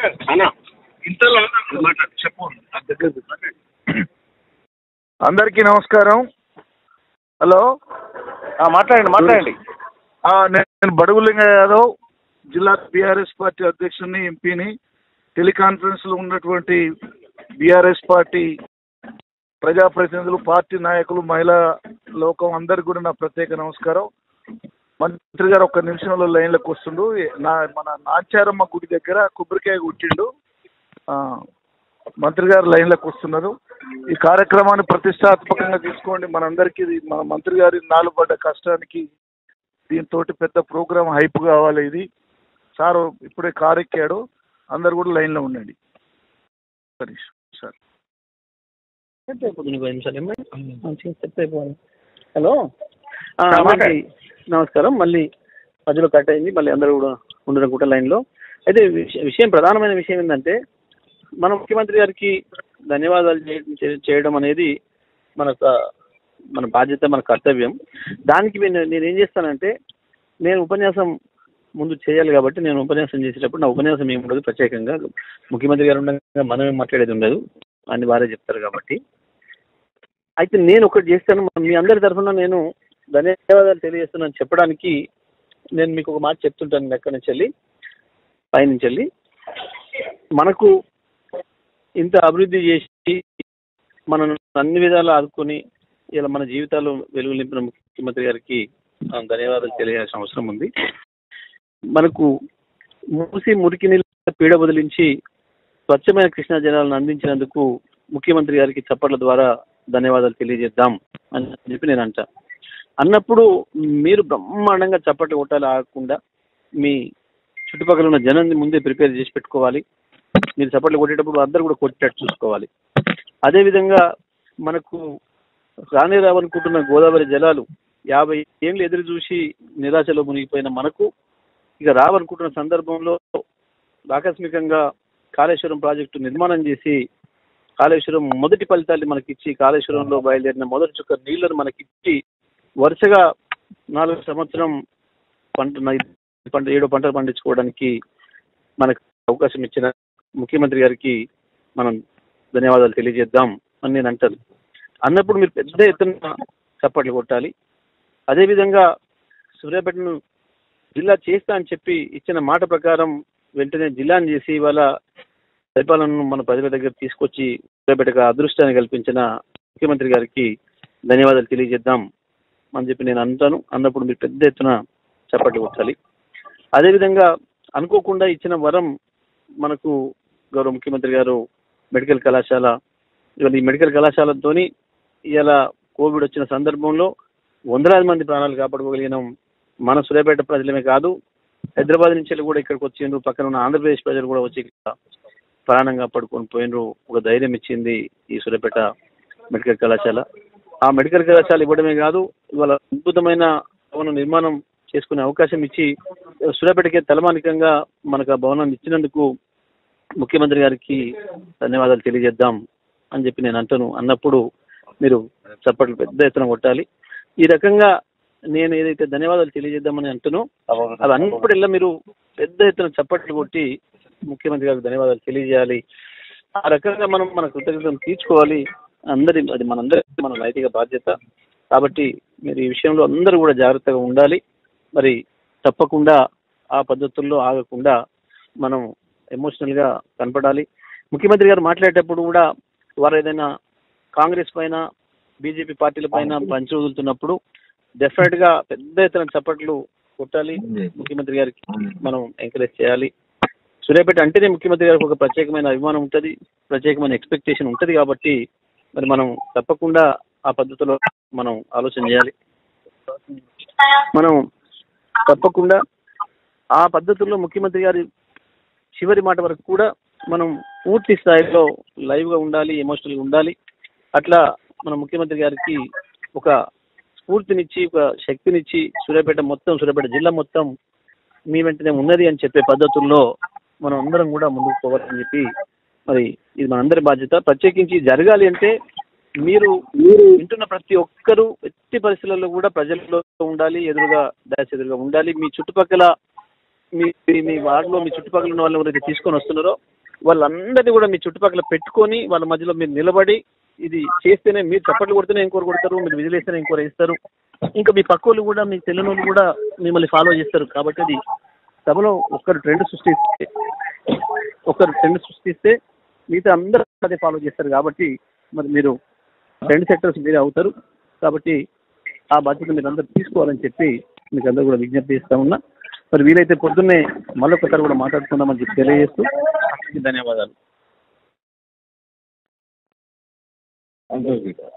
అన్నా ఇంతలో మాట్లాడు చెప్పు నా దగ్గర కూర్చో. అందరికీ నమస్కారం హలో ఆ, మాట్లాడండి మాట్లాడండి ఆ, నేను బడుగులింగ యాదవ్ జిల్లా బీఆర్ఎస్ పార్టీ అధ్యక్షుడిని ఎంపీని టెలికాన్ఫరెన్స్ లో ఉన్నటువంటి బీఆర్ఎస్ పార్టీ ప్రజాప్రతినిధులు పార్టీ నాయకులు మహిళా లోకం అందరికి కూడా నా ప్రత్యేక నమస్కారం మంత్రి గారు ఒక్క నిమిషంలో లైన్లోకి వస్తుండు నా మన నాచారమ్మ గుడి దగ్గర కొబ్బరికాయ కొట్టిండు ఆ, మంత్రి గారు లైన్లోకి వస్తున్నారు ఈ కార్యక్రమాన్ని ప్రతిష్టాత్మకంగా తీసుకోండి మనందరికీ ఇది మన మంత్రి గారి నాలుగు పడ్డ కష్టానికి దీంతో పెద్ద ప్రోగ్రామ్ హైప్ కావాలి ఇది సార్ ఇప్పుడే కారు ఎక్కాడు అందరు కూడా లైన్లో ఉండండి సరే సార్ సెట్ అయిపోతుంది ఇంకో నిమిషాలు ఏమన్నా? మంచిగా సెట్ అయిపోవాలి హలో ఆ, ఆ, అందరికీ మాట్లాడండి. నమస్కారం మళ్ళీ మధ్యలో కట్ అయింది మళ్ళీ అందరూ కూడా ఉండడం కూడా లైన్లో అయితే విష- విషయం ప్రధానమైన విషయం ఏంటంటే మన ముఖ్యమంత్రి గారికి ధన్యవాదాలు చే- చే- చేయడం అనేది మన స- మన బాధ్యత మన కర్తవ్యం దానికి నేను నేను ఏం చేస్తానంటే నేను ఉపన్యాసం ముందు చేయాలి కాబట్టి నేను ఉపన్యాసం చేసేటప్పుడు నా ఉపన్యాసం ఏమి ఉండదు ప్రత్యేకంగా ముఖ్యమంత్రి గారు ఉండగా మనమే మాట్లాడేది ఉండదు అని వారే చెప్తారు కాబట్టి అయితే నేను ఒకటి చేస్తాను మీ అందరి తరఫున నేను ధన్యవాదాలు తెలియజేస్తున్నాను చెప్పడానికి నేను మీకు ఒక మాట చెప్తుంటాను ఎక్కడి నుంచి వెళ్ళి పైనుంచి వెళ్ళి మనకు ఇంత అభివృద్ధి చేసి మనం అన్ని విధాలు ఆదుకొని ఇలా మన జీవితాలు వెలుగు నింపిన ముఖ్యమంత్రి గారికి ఆ, ధన్యవాదాలు తెలియాల్సిన అవసరం ఉంది మనకు మూసి మురికి నీళ్ళ పీడ బదిలించి స్వచ్ఛమైన కృష్ణా జలాలను అందించినందుకు ముఖ్యమంత్రి గారికి చప్పట్ల ద్వారా ధన్యవాదాలు తెలియజేద్దాం అని చెప్పి నేను అంటా అన్నప్పుడు మీరు బ్రహ్మాండంగా చప్పట్లు కొట్టాలి ఆగకుండా మీ చుట్టుపక్కల ఉన్న జనాన్ని ముందే ప్రిపేర్ చేసి పెట్టుకోవాలి మీరు చప్పట్లు కొట్టేటప్పుడు అందరు కూడా కొట్టేటట్టు చూసుకోవాలి అదేవిధంగా మనకు రానే రావనుకుంటున్న గోదావరి జలాలు యాభై ఏళ్ళు ఎదురు చూసి నిరాశలో మునిగిపోయిన మనకు ఇక రావనుకుంటున్న సందర్భంలో ఆకస్మికంగా కాళేశ్వరం ప్రాజెక్టు నిర్మాణం చేసి కాళేశ్వరం మొదటి ఫలితాన్ని మనకిచ్చి కాళేశ్వరంలో బయలుదేరిన మొదటి చుక్క నీళ్లను మనకిచ్చి వరుసగా నాలుగు సంవత్సరం పంట పంట ఏడో పంటలు పండించుకోవడానికి మనకు అవకాశం ఇచ్చిన ముఖ్యమంత్రి గారికి మనం ధన్యవాదాలు తెలియజేద్దాం అని నేను అంటాను అన్నప్పుడు మీరు పెద్ద ఎత్తున చప్పట్లు కొట్టాలి అదేవిధంగా సూర్యాపేటను జిల్లా చేస్తా అని చెప్పి ఇచ్చిన మాట ప్రకారం వెంటనే జిల్లాని చేసి ఇవాళ పరిపాలనను మన ప్రజల దగ్గర తీసుకొచ్చి సూర్యాపేటకు అదృష్టాన్ని కల్పించిన ముఖ్యమంత్రి గారికి ధన్యవాదాలు తెలియజేద్దాం అని చెప్పి నేను అంటాను అన్నప్పుడు మీరు పెద్ద ఎత్తున చప్పట్లు కొట్టాలి అదేవిధంగా అనుకోకుండా ఇచ్చిన వరం మనకు గౌరవ ముఖ్యమంత్రి గారు మెడికల్ కళాశాల ఇవాళ ఈ మెడికల్ కళాశాలతోని ఇలా కోవిడ్ వచ్చిన సందర్భంలో వందలాది మంది ప్రాణాలు కాపాడుకోగలిగినాం మన సూర్యాపేట ప్రజలమే కాదు హైదరాబాద్ నుంచి వెళ్ళి కూడా ఇక్కడికి వచ్చిండ్రు పక్కన ఉన్న ఆంధ్రప్రదేశ్ ప్రజలు కూడా వచ్చి ఇక్కడ ప్రాణంగా పడుకొని పోయినరు ఒక ధైర్యం ఇచ్చింది ఈ సూర్యాపేట మెడికల్ కళాశాల ఆ మెడికల్ కళాశాల ఇవ్వడమే కాదు ఇవాళ అద్భుతమైన భవన నిర్మాణం చేసుకునే అవకాశం ఇచ్చి సూర్యాపేటకే తలమానికంగా మనకు ఆ భవనాన్ని ఇచ్చినందుకు ముఖ్యమంత్రి గారికి ధన్యవాదాలు తెలియజేద్దాం అని చెప్పి నేను అంటాను అన్నప్పుడు మీరు చప్పట్లు పెద్ద ఎత్తున కొట్టాలి ఈ రకంగా నేను ఏదైతే ధన్యవాదాలు తెలియజేద్దామని అంటునో అవి అన్నప్పుడల్లా మీరు పెద్ద ఎత్తున చప్పట్లు కొట్టి ముఖ్యమంత్రి గారికి ధన్యవాదాలు తెలియజేయాలి ఆ రకంగా మనం మన కృతజ్ఞతను తీర్చుకోవాలి అందరి అది మనందరి మన నైతిక బాధ్యత కాబట్టి మీరు ఈ విషయంలో అందరూ కూడా జాగ్రత్తగా ఉండాలి మరి తప్పకుండా ఆ పద్ధతుల్లో ఆగకుండా మనం ఎమోషనల్గా కనపడాలి ముఖ్యమంత్రి గారు మాట్లాడేటప్పుడు కూడా వారు ఏదైనా కాంగ్రెస్ పైన బీజేపీ పార్టీల పైన పంచి వదులుతున్నప్పుడు డెఫినెట్ గా పెద్ద ఎత్తున చప్పట్లు కొట్టాలి ముఖ్యమంత్రి గారికి మనం ఎంకరేజ్ చేయాలి సూర్యాపేట అంటేనే ముఖ్యమంత్రి గారికి ఒక ప్రత్యేకమైన అభిమానం ఉంటుంది ప్రత్యేకమైన ఎక్స్పెక్టేషన్ ఉంటుంది కాబట్టి మరి మనం తప్పకుండా ఆ పద్ధతిలో మనం ఆలోచన చేయాలి మనం తప్పకుండా ఆ పద్ధతుల్లో ముఖ్యమంత్రి గారి చివరి మాట వరకు కూడా మనం పూర్తి స్థాయిలో లైవ్ గా ఉండాలి ఎమోషనల్ గా ఉండాలి అట్లా మన ముఖ్యమంత్రి గారికి ఒక స్ఫూర్తినిచ్చి ఒక శక్తినిచ్చి సూర్యాపేట మొత్తం సూర్యాపేట జిల్లా మొత్తం మీ వెంటనే ఉన్నది అని చెప్పే పద్ధతుల్లో మనం అందరం కూడా ముందుకు పోవాలని చెప్పి మరి ఇది మనందరి బాధ్యత ప్రత్యేకించి జరగాలి అంటే మీరు మీరు వింటున్న ప్రతి ఒక్కరూ ఎట్టి పరిస్థితులలో కూడా ప్రజల్లో ఉండాలి ఎదురుగా డాష్ ఎదురుగా ఉండాలి మీ చుట్టుపక్కల మీ మీ- మీ వార్డులో మీ చుట్టుపక్కల ఉన్న వాళ్ళని ఎవరైతే తీసుకొని వస్తున్నారో వాళ్ళందరినీ కూడా మీ చుట్టుపక్కల పెట్టుకొని వాళ్ళ మధ్యలో మీరు నిలబడి ఇది చేస్తేనే మీరు చప్పట్లు కొడితేనే ఇంకోరు కొడతారు మీరు విజిలేస్తేనే ఇంకోరు వేస్తారు ఇంకా మీ పక్కోళ్ళు కూడా మీకు తెలియని వాళ్ళు కూడా మిమ్మల్ని ఫాలో చేస్తారు కాబట్టి అది సభలో ఒక్కరు ట్రెండ్ సృష్టిస్తే ఒకరు ట్రెండ్ సృష్టిస్తే మిగతా అందరూ అదే ఫాలో చేస్తారు కాబట్టి మరి మీరు ట్రెండ్ సెక్టర్స్ మీరే అవుతారు కాబట్టి ఆ బాధ్యత మీరు అందరూ తీసుకోవాలని చెప్పి మీకు అందరూ కూడా విజ్ఞప్తి చేస్తా ఉన్నా మరి వీలైతే పొద్దున్నే మళ్ళొకసారి కూడా మాట్లాడుకుందామని చెప్పి తెలియజేస్తూ ధన్యవాదాలు అందరికీ